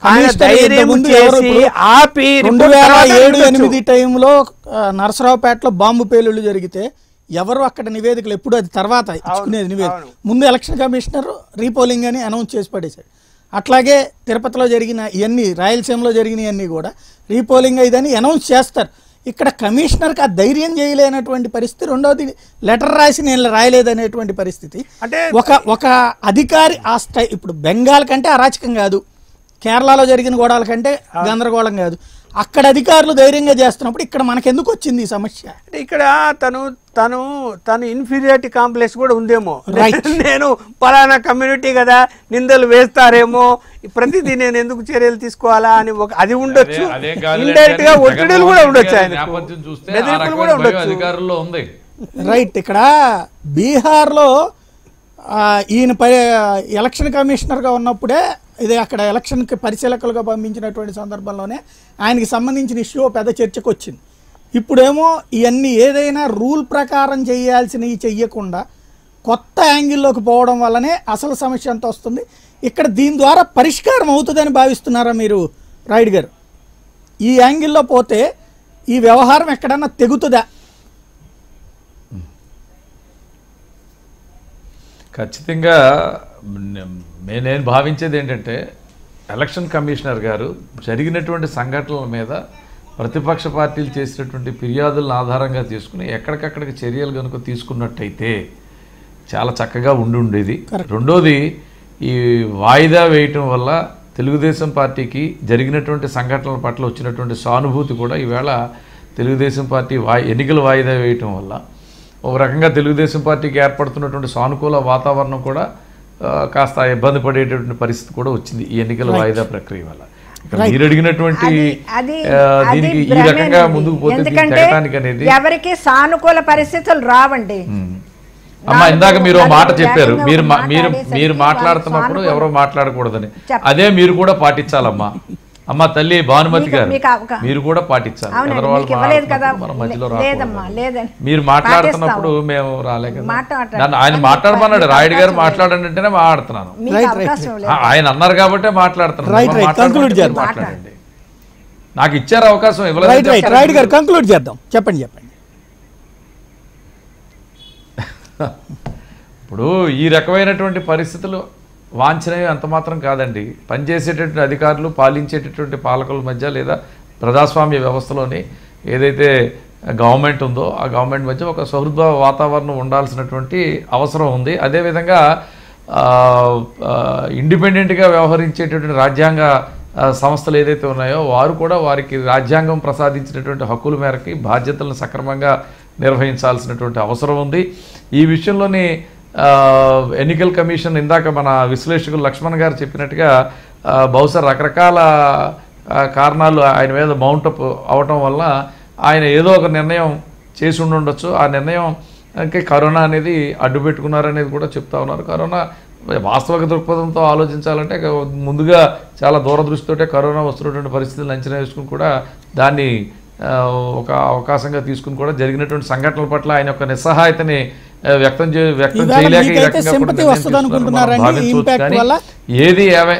ఆయన కమిషనర్ ధైర్యం ఇంతకుముందు ఎవరు చేసి ఇప్పుడు ఆపి రెండు రిపోర్ట్ వేల తర్వాత ఏడు ఇవ్వచ్చు. ఎనిమిది టైంలో ఆ, నరసరావుపేటలో బాంబు పేలుళ్ళు జరిగితే ఎవరు అక్కడ నివేదికలు ఎప్పుడు అది తర్వాత ఇచ్చుకునేది నివేదిక అవును. ముందు ఎలక్షన్ కమిషనర్ రీపోలింగ్ అని అనౌన్స్ చేసి పడేశాడు అట్లాగే తిరుపతిలో జరిగిన ఇవన్నీ రాయలసీమలో జరిగిన ఇవన్నీ కూడా రీపోలింగ్ ఇదని అనౌన్స్ చేస్తారు ఇక్కడ కమిషనర్కి ఆ ధైర్యం చేయలేనటువంటి పరిస్థితి రెండవది లెటర్ రాసి నేను రాయలేదనేటువంటి పరిస్థితి అంటే ఒక ఒక అధికారి ఆ స్థాయి ఇప్పుడు బెంగాల్ కంటే అరాచకం కాదు కేరళలో జరిగిన గోడాల కంటే గందరగోళం కాదు అక్కడ అధికారులు ధైర్యంగా చేస్తున్నప్పుడు ఇక్కడ మనకెందుకు వచ్చింది ఈ సమస్య అంటే ఇక్కడ తను తను తను ఇన్ఫీరియారిటీ కాంప్లెక్స్ కూడా ఉందేమో Right. నేను పలానా కమ్యూనిటీ కదా నిందలు వేస్తారేమో ప్రతిదీ నేను ఎందుకు చర్యలు తీసుకోవాలా అని ఒక అది ఉండొచ్చు అదే- అదే కాదులేండి ఇండైరెక్ట్ గా కానీ ఒత్తిడిలు జగన్మోహన్ కూడా రెడ్డి ఉండొచ్చు గారి ఆయనకు నేపథ్యం చూస్తే ఆ బెదిరింపులు రకమైన కూడా భయం ఉండొచ్చు అధికారుల్లో ఉంది రైట్ ఇక్కడ బీహార్లో ఆ, ఈయన పరి ఎలక్షన్ కమిషనర్గా ఉన్నప్పుడే ఇది అక్కడ ఎలక్షన్కి పరిశీలకులుగా పంపించినటువంటి సందర్భంలోనే ఆయనకి సంబంధించిన ఇష్యూ పెద్ద చర్చకు వచ్చింది ఇప్పుడేమో ఇవన్నీ ఏదైనా రూల్ ప్రకారం చేయాల్సినవి చెయ్యకుండా కొత్త యాంగిల్లోకి పోవడం వల్లనే అసలు సమస్య అంత వస్తుంది ఇక్కడ దీని ద్వారా పరిష్కారం అవుతుందని భావిస్తున్నారా మీరు రాయుడు గారు ఈ యాంగిల్లో పోతే ఈ వ్యవహారం ఎక్కడన్నా తెగుతుందా ఖచ్చితంగా నే- నేను భావించేది ఏంటంటే ఎలక్షన్ కమిషనర్ గారు జరిగినటువంటి సంఘటనల మీద ప్రతిపక్ష పార్టీలు చేసినటువంటి ఫిర్యాదులను ఆధారంగా తీసుకుని ఎక్కడికక్కడికి చర్యలు కనుక తీసుకున్నట్టయితే చాలా చక్కగా ఉండి ఉండేది రెండోది ఈ వాయిదా వేయటం వల్ల తెలుగుదేశం పార్టీకి జరిగినటువంటి సంఘటనల పట్ల వచ్చినటువంటి సానుభూతి కూడా ఈవేళ తెలుగుదేశం పార్టీ వా ఎన్నికలు వాయిదా వేయటం వల్ల ఒక రకంగా తెలుగుదేశం పార్టీకి ఏర్పడుతున్నటువంటి సానుకూల వాతావరణం కూడా ఆ, కాస్త ఇబ్బంది పడేటటువంటి పరిస్థితి కూడా వచ్చింది ఈ ఎన్నికల వాయిదా ప్రక్రియ వల్ల ఇక్కడ మీరు అడిగినటువంటి అది- అది ఆ, అది దీనికి ఈ భ్రమేనండి. రకంగా ముందుకు పోతే దీన్ని ఎందుకంటే తెగటానికి అనేది ఎవరికి సానుకూల పరిస్థితులు రావండి అమ్మ ఇందాక మీరు ఓ మాట నాలుగు చెప్పారు వేగంగా మీరు మా- మీరు మాట్లాడేసరికి మీరు వాళ్ళు మాట్లాడుతున్నప్పుడు సానుకూల- ఎవరో మాట్లాడకూడదని చెప్ప- అదే మీరు కూడా పాటించాలమ్మా అమ్మ తల్లి భానుమతి మీకు- గారు మీకు అవకా- మీరు కూడా పాటించాలి అవునండి, ఎదరవాళ్ళు మీకు ఇవ్వలేదు కదా. మాట్లాడుతున్నప్పుడు మనం మధ్యలో లే- లేదమ్మా, రాకూడదు. లేదండి. మీరు మాట్లాడుతున్నప్పుడు మేము రాలే కదా మాట్లాడటం. నన్ను ఆయన కానీ మాట్లాడమన్నాడు మీకు రాయుడు గారు అవకాశం మాట్లాడండి అంటేనే మాట్లాడుతున్నాను మీకు Right, right, అవకాశం ఆ, లేదు ఆయన అన్నారు కాబట్టే మాట్లాడుతున్నాను Right, మనం right. మాట్లాడమంటే Conclude మీరు చేద్దాం. మాట్లాడండి నాకు ఇచ్చారు అవకాశం రైట్ ఇవ్వలేదు రైట్ రైట్ గారు కంక్లూడ్ చేద్దాం చెప్పండి చెప్పండి ఇప్పుడు ఈ రకమైనటువంటి పరిస్థితులు వాంఛనీయం ఎంత మాత్రం కాదండి పనిచేసేటటువంటి అధికారులు పాలించేటటువంటి పాలకుల మధ్య లేదా ప్రజాస్వామ్య వ్యవస్థలోని ఏదైతే గవర్నమెంట్ ఉందో ఆ గవర్నమెంట్ మధ్య ఒక సౌహృద వాతావరణం ఉండాల్సినటువంటి అవసరం ఉంది అదేవిధంగా ఆ, ఆ, ఇండిపెండెంట్గా వ్యవహరించేటటువంటి రాజ్యాంగ ఆ, సంస్థలు ఏదైతే ఉన్నాయో వారు కూడా వారికి రాజ్యాంగం ప్రసాదించినటువంటి హక్కుల మేరకి బాధ్యతలను సక్రమంగా నిర్వహించాల్సినటువంటి అవసరం ఉంది ఈ విషయంలోని ఆ, ఎన్నికల కమిషన్ ఇందాక మన విశ్లేషకులు లక్ష్మణ్ గారు చెప్పినట్టుగా ఆ, బహుశా రకరకాల ఆ, కారణాలు ఆయన మీద మౌంటప్ అవటం వల్ల ఆయన ఏదో ఒక నిర్ణయం చేసి ఉండి ఉండొచ్చు ఆ నిర్ణయం అంటే కరోనా అనేది అడ్డు పెట్టుకున్నారనేది కూడా చెప్తా ఉన్నారు కరోనా వాస్తవిక దృక్పథంతో ఆలోచించాలంటే ఇక ముందుగా చాలా దూరదృష్టితోటే కరోనా వస్తున్నటువంటి పరిస్థితులను అంచనా వేసుకుని కూడా దాన్ని ఆ, ఒక అవకాశంగా తీసుకుని కూడా జరిగినటువంటి సంఘటనల పట్ల ఆయన యొక్క నిస్సహాయతని ఆ, వ్యక్తం చే వ్యక్తం ఈవేళ చేయలేక ఈ మీకైతే రకంగా కూడా sympathy నిర్ణయం వస్తుంది తీసుకున్నారని మనం అనుకుంటున్నారండి? భావించవచ్చు. impact కానీ వల్ల? ఏది ఏమై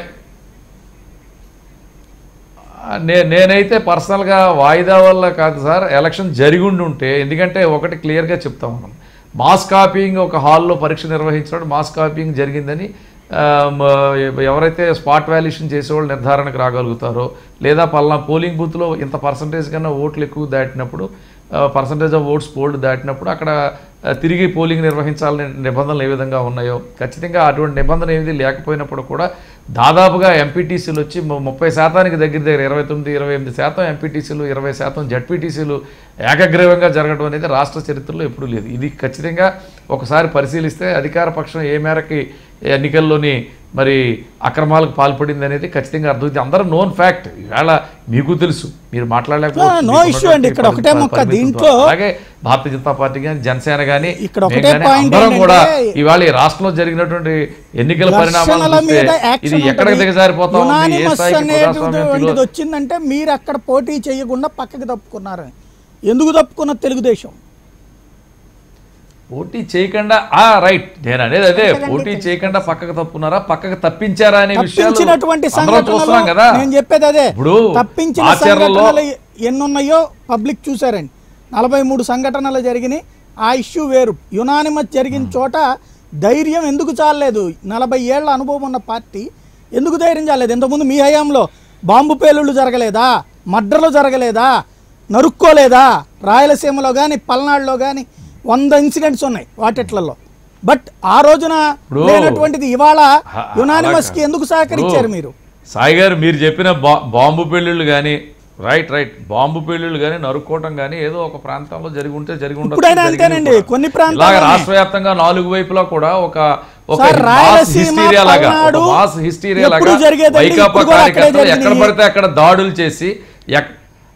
నే నేనైతే పర్సనల్గా వాయిదా వల్ల కాదు సార్ ఎలక్షన్ జరిగి ఉండి ఉంటే ఎందుకంటే ఒకటి క్లియర్గా చెప్తాం మనం మాస్ కాపీయింగ్ ఒక హాల్లో పరీక్ష నిర్వహించినప్పుడు మాస్ కాపీయింగ్ జరిగిందని ఆ, మ- ఎవరైతే స్పాట్ వాల్యుయేషన్ చేసేవాళ్ళు నిర్ధారణకు రాగలుగుతారో లేదా పలానా పోలింగ్ బూత్లో ఇంత పర్సంటేజ్ కన్నా ఓట్లు ఎక్కువ దాటినప్పుడు పర్సంటేజ్ ఆఫ్ ఓట్స్ పోల్డ్ దాటినప్పుడు అక్కడ ఆ, తిరిగి పోలింగ్ నిర్వహించాలనే నిబంధనలు ఏ విధంగా ఉన్నాయో ఖచ్చితంగా అటువంటి నిబంధన ఏది లేకపోయినప్పుడు కూడా దాదాపుగా ఎంపీటీసీలు వచ్చి ము- ముప్పై శాతానికి దగ్గర దగ్గర ఇరవై తొమ్మిది ఇరవై ఎనిమిది శాతం ఎంపీటీసీలు ఇరవై శాతం జడ్పీటీసీలు ఏకగ్రీవంగా జరగడం అనేది రాష్ట్ర చరిత్రలో ఎప్పుడూ లేదు ఇది ఖచ్చితంగా ఒకసారి పరిశీలిస్తే అధికార పక్షం ఏ మేరకి ఎన్నికల్లోని మరి అక్రమాలకు పాల్పడింది అనేది ఖచ్చితంగా అర్థమవుతుంది అందరూ నోన్ ఫ్యాక్ట్ ఈవేళ మీకు తెలుసు మీరు మాట్లాడలేకపోవచ్చు No, no మీకు issue అండి. ఇక్కడ ఉన్నటువంటి ఒకటే మొక్క. పరిమితులతో. దీంట్లో- అలాగే భారతీయ జనతా పార్టీ కానీ జనసేన కానీ ఇక్కడ ఒకటే point అందరం కూడా ఏంటంటే- ఇవాళ ఈ రాష్ట్రంలో జరిగినటువంటి ఎన్నికల పరిణామాలు ఘర్షణల చూస్తే మీద ఇది యాక్షన్ ఎక్కడికి దిగజారిపోతా ఉంది ఏ యునానిమస్ స్థాయికి ప్రజాస్వామ్యం అనేటువంటిది తిరిగి- వచ్చిందంటే మీరు అక్కడ పోటీ చేయకుండా పక్కకి తప్పుకున్నారు ఎందుకు తప్పుకున్న తెలుగుదేశం పోటీ చేయకుండా ఆ రైట్ నేను అనేది అదే పోటీ చేయకుండా పక్కకు తప్పున్నారా పక్కకు తప్పించారా అనే విషయాలు తప్పించినటువంటి అందరం చూస్తున్నాం కదా సంఘటనలు నేను చెప్పేది అదే ఇప్పుడు తప్పించిన ఆచరణలో- సంఘటనలు ఎన్ని ఉన్నాయో పబ్లిక్ చూసారండి నలభై మూడు సంఘటనలు జరిగినాయి ఆ ఇష్యూ వేరు యునానిమస్ జరిగిన చోట ధైర్యం ఎందుకు చాలలేదు నలభై ఏళ్ల అనుభవం ఉన్న పార్టీ ఎందుకు ధైర్యం చాలలేదు ఇంతకుముందు మీ హయాంలో బాంబు పేలుళ్ళు జరగలేదా మడ్రలు జరగలేదా నరుక్కోలేదా రాయలసీమలో కానీ పల్నాడులో కానీ వంద ఇన్సిడెంట్స్ ఉన్నాయి వాటిట్లలో బట్ ఆ రోజున ఇప్పుడు- లేనటువంటిది ఇవాళ అ- యునానిమస్ కి అలాగా. ఎందుకు సహకరించారు ఇప్పుడు మీరు సాయి గారు మీరు చెప్పిన బా- బాంబు పెళ్ళిళ్ళు కానీ రైట్ రైట్ బాంబు పెళ్ళిళ్ళు కానీ నరుక్కోవటం కానీ ఏదో ఒక ప్రాంతంలో జరిగి ఉంటే జరిగి ఉండొచ్చు, ఇప్పుడైనా జరిగింది అంతేనండి. కూడా. కొన్ని ప్రాంతాల్లోనే. ఇలాగ రాష్ట్ర వ్యాప్తంగా నాలుగు వైపులా కూడా ఒక ఒక సార్, మాస్ రాయలసీమ, హిస్టీరియా లాగా ఒక పల్నాడు మాస్ హిస్టీరియా ఎప్పుడు లాగా జరిగేదండి, వైకాపా ఇప్పుడు కూడా అక్కడే కార్యకర్తలు ఎక్కడ జరిగినాయి. పడితే అక్కడ దాడులు చేసి ఎక్-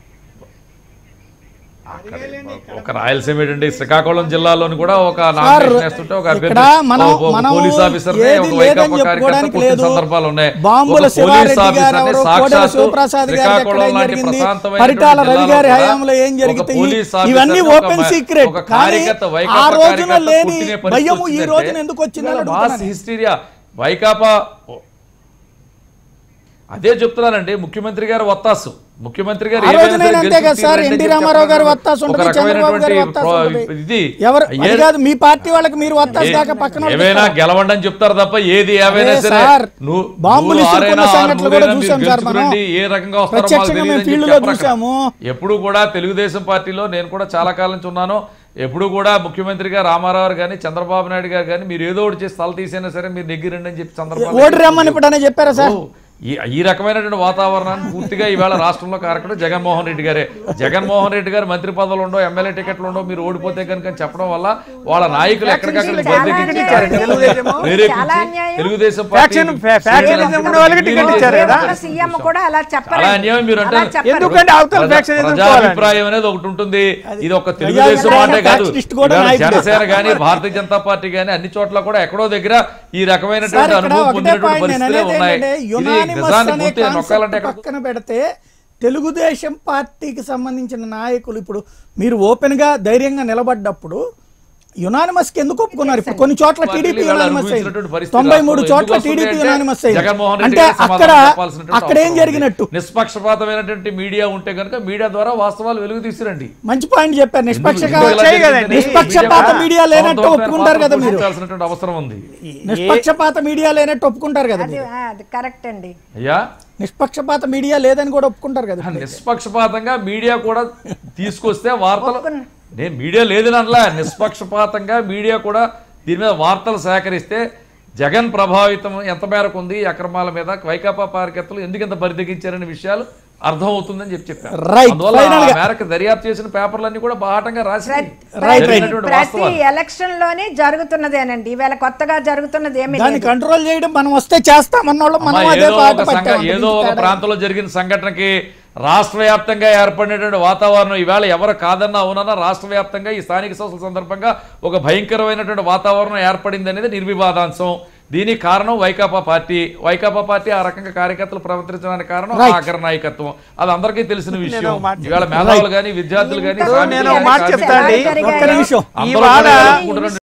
ఒక రాయలసీమ ఏంటండి శ్రీకాకుళం జిల్లాలోని కూడా ఒక నామినేషన్ వేస్తుంటే ఒక ఇక్కడ అభ్యర్థి మనం- ఒక- ఒక మనం పోలీస్ ఆఫీసర్ ఏది ఒక లేదని వైకాపా కార్యకర్త చెప్పుకోవడానికి కొట్టిన లేదు. సందర్భాలు ఉన్నాయి బాంబుల ఒక పోలీస్ శివారెడ్డి గారు ఆఫీసర్ని ఎవరో, సాక్షాత్తు కోడెల శివప్రసాద్ గారికి శ్రీకాకుళం ఎక్కడ ఏం లాంటి జరిగింది, ప్రశాంతమైనటువంటి పరిటాల రవి జిల్లాలో గారి కూడా హయాంలో ఏం ఒక జరుగుతాయి పోలీస్ ఇవన్నీ ఆఫీసర్ని ఒక ఓపెన్ మ- సీక్రెట్ ఒక కానీ కార్యకర్త, ఆ వైకాపా రోజున కార్యకర్త లేని కొట్టిన పరిస్థితి భయము ఈ వచ్చిందంటే రోజున ఎందుకు వచ్చిందని ఇవాళ మాస్ అడుగుతున్నాను. హిస్టీరియా వైకాపా అదే చెప్తున్నానండి ముఖ్యమంత్రి గారు వత్తాసు ముఖ్యమంత్రి గారు ఆ ఏమైనా రోజున సరే అంతే గెలిచి కదా సార్ తీరండి ఎన్టీ అని రామారావు గారు చెప్పడం వత్తాసు ఒక ఉంటుంది చంద్రబాబు గారు రకమైనటువంటి వత్తాసు ప్రో- ఉంటుంది ఇది ఎవరు ఏ- అది కాదు మీ పార్టీ వాళ్ళకి మీరు వత్తాసు ఏ- దాకా పక్కన వాళ్ళకి ఏమైనా ఇస్తారా? గెలవండి అని చెప్తారు తప్ప ఏది ఏమైనా అదే సరే సార్, నువ్వు బాంబులు నువ్వు ఇసురుకున్న ఆరైనా, ఆరు సంఘటనలు కూడా నూరైనా చూసాం మీరు సార్ మనం. గెలుచుకురండి, ఏ రకంగా వస్తారో మాకు ప్రత్యక్షంగా మేము తెలియదని ఫీల్డ్లో చెప్పరు అక్కడ. చూసాము. ఎప్పుడు కూడా తెలుగుదేశం పార్టీలో నేను కూడా చాలా కాలం నుంచి ఉన్నాను ఎప్పుడు కూడా ముఖ్యమంత్రిగా రామారావు గారు కానీ చంద్రబాబు నాయుడు గారు కానీ మీరు ఏదో ఒకటి చేసి తల తీసైనా సరే మీరు నెగ్గిరండి అని చెప్పి సందర్భాలు ఓడి రమ్మని ఇప్పుడనే చెప్పారా సార్ ఓ, ఈ ఈ రకమైనటువంటి వాతావరణాన్ని పూర్తిగా ఈవేళ రాష్ట్రంలో కారకుడు జగన్మోహన్ రెడ్డి గారే జగన్మోహన్ రెడ్డి గారు మంత్రి పదవులు ఉండవు ఎమ్మెల్యే టికెట్లు ఉండవు మీరు ఓడిపోతే కనుక అని చెప్పడం వల్ల వాళ్ళ నాయకులు ఎక్కడికక్కడ చాలా బద్దెకించి అన్యాయం. తెలుగుదేశం ప్రేరేపించి చాలా అన్యాయం. తెలుగుదేశం ఫ్యాక్షన్- ఫ్యా- ఫ్యాక్షనిజం ఉన్న వాళ్ళకి టికెట్ ఇచ్చారు కదా. సీఎం కూడా అలా చెప్పరు చాలా అన్యాయం మీరు అలా అంటారు. చెప్పరు. ఎందుకంటే అవతల ప్రజా- ఫ్యాక్షన్ ఎదుర్కోవాలండి ప్రజాభిప్రాయం అనేది ఒకటి ఉంటుంది ఇది ఒక తెలుగుదేశం ప్రజా- అంటే కాదు ఫ్యాక్షనిస్ట్ కూడా ఇవాళ నాయకుడే. జనసేన గానీ భారతీయ జనతా పార్టీ గానీ అన్ని చోట్ల కూడా ఎక్కడో దగ్గర ఈ సార్ రకమైనటువంటి ఇక్కడ అనుభవం ఒకటే పొందినటువంటి పాయింట్ నేను పరిస్థితులే అనేది ఉన్నాయి ఏంటంటే ఇది యునానిమస్ నిజాన్ని అనే పూర్తిగా నొక్కాలంటే కాన్సెప్ట్ ఎక్కడ పక్కన పెడితే తెలుగుదేశం పార్టీకి సంబంధించిన నాయకులు ఇప్పుడు మీరు ఓపెన్ గా ధైర్యంగా నిలబడ్డప్పుడు యునానిమస్ కి ఎందుకు ఒప్పుకున్నారు ఇప్పుడు కొన్ని చోట్ల టీడీపీ పార్టీలు ఇవాళ యునానిమస్ అయింది అనుభవించినటువంటి పరిస్థితి తొంభై మూడు రాష్ట్రంలో చోట్ల ఎందుకు టీడీపీ వస్తుంది యునానిమస్ అంటే అయింది జగన్మోహన్ రెడ్డి అంటే గారికి అక్కడ సమాధానం చెప్పాల్సినటువంటి అక్కడ ఏం అవసరం ఉంది. జరిగినట్టు నిష్పక్షపాతమైనటువంటి మీడియా ఉంటే కనుక మీడియా ద్వారా వాస్తవాలు వెలుగు తీసిరండి మంచి పాయింట్ చెప్పారు నిష్పక్షగా ఎందుకు ఇలా వచ్చాయి జరిగింది? కదండి. నిష్పక్షపాత మీడియా లేనట్టు సొంత ఒప్పుకుంటారు కదా మీరు పోషించాల్సినటువంటి అవసరం ఉంది నిష్పక్షపాత మీడియా లేనట్టు ఒప్పుకుంటారు కదా అది మీరు ఆ, అది కరెక్ట్ అండి అయ్యా నిష్పక్షపాత మీడియా లేదని కూడా ఒప్పుకుంటారు కదా ఇప్పుడు. నిష్పక్షపాతంగా మీడియా కూడా తీసుకొస్తే వార్తలు ఒప్పుకున్నా. నేను మీడియా లేదని అనలా నిష్పక్షపాతంగా మీడియా కూడా దీని మీద వార్తలు సేకరిస్తే జగన్ ప్రభావితం ఎంత మేరకు ఉంది ఈ అక్రమాల మీద వైకాపా కార్యకర్తలు ఎందుకు ఇంత బరిదెగించారనే విషయాలు అర్థం అవుతుందని చెప్పి చెప్పారు Right. అందువల్ల Final ఆ గా. మేరకు దర్యాప్తు చేసిన పేపర్లన్నీ కూడా బాహటంగా రాసి Right, right. జరిగినటువంటి ప్రతి వాస్తవాలు. ఎలక్షన్ లోనే జరుగుతున్నదేనండి ఈవేళ కొత్తగా జరుగుతున్నది ఏమీ దాన్ని లేదు కంట్రోల్ చేయడం మనం వస్తే చేస్తామన్నోళ్ళం మనం అమ్మా, అదే ఏదో పాట ఒక సంఘ- పట్టాం ఏదో ఒక ప్రాంతంలో జరిగిన సంఘటనకి రాష్ట్ర వ్యాప్తంగా ఏర్పడినటువంటి వాతావరణం ఈవేళ ఎవరు కాదన్నా అవునన్నా రాష్ట్ర వ్యాప్తంగా ఈ స్థానిక సంస్థల సందర్భంగా ఒక భయంకరమైనటువంటి వాతావరణం ఏర్పడింది అనేది నిర్వివాదాంశం దీనికి కారణం వైకాపా పార్టీ వైకాపా పార్టీ ఆ రకంగా కార్యకర్తలు ప్రవర్తించడానికి కారణం ఆ అగ్ర నాయకత్వం అది అందరికీ తెలిసిన విషయం ఒక మాట ఈవేళ మేధావులు కానీ విద్యార్థులు కానీ ఇప్పుడు నేను ఒక మాట చెప్తా అండి ఒక్క నిమిషం ఇవాళ అందరూ